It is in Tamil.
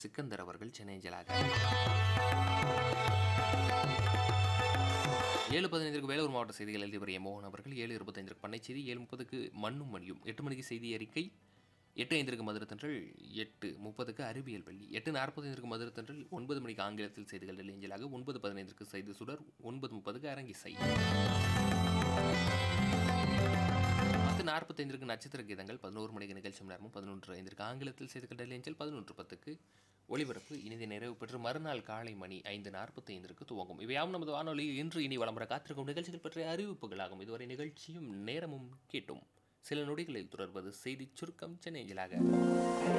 சிக்கந்தர் அவர்கள் சென்னை ஜலாக ஏழு பதினைந்திற்கு வேலூர் மாவட்ட செய்திகள் எழுதி வரைய மோகன் அவர்கள் ஏழு இருபத்தைந்திற்கு பண்ணை செய்தி ஏழு முப்பதுக்கு மண்ணும் மணியும் எட்டு மணிக்கு செய்தி அறிக்கை எட்டு ஐந்திற்கு மதுரத்தன்றல் எட்டு முப்பதுக்கு அறிவியல் பள்ளி எட்டு நாற்பத்தைந்திற்கு மதுரத்தன்றல் ஒன்பது மணிக்கு ஆங்கிலத்தில் செய்திகள் டெல்லி அஞ்சலாக ஒன்பது பதினைந்திற்கு செய்தி சுடர் ஒன்பது முப்பதுக்கு அரங்கிசை பத்து நாற்பத்தைந்திற்கு நட்சத்திர கீதங்கள் பதினோரு மணிக்கு நிகழ்ச்சி நேரமும் பதினொன்று ஐந்திற்கு ஆங்கிலத்தில் செய்திகள் டெல்லி அஞ்சல் பதினொன்று பத்துக்கு ஒளிபரப்பு இனிதை நிறைவு பெற்று மறுநாள் காலை மணி ஐந்து நாற்பத்தி ஐந்திற்கு துவங்கும் இவையாவும் நமது வானொலியில் இன்று இனி வளம்பர காத்திருக்கும் நிகழ்ச்சிகள் பற்றிய அறிவிப்புகளாகும் இதுவரை நிகழ்ச்சியும் நேரமும் கேட்டும் சில நொடிகளில் தொடர்வது செய்திச் சுருக்கம் சென்னையிலாக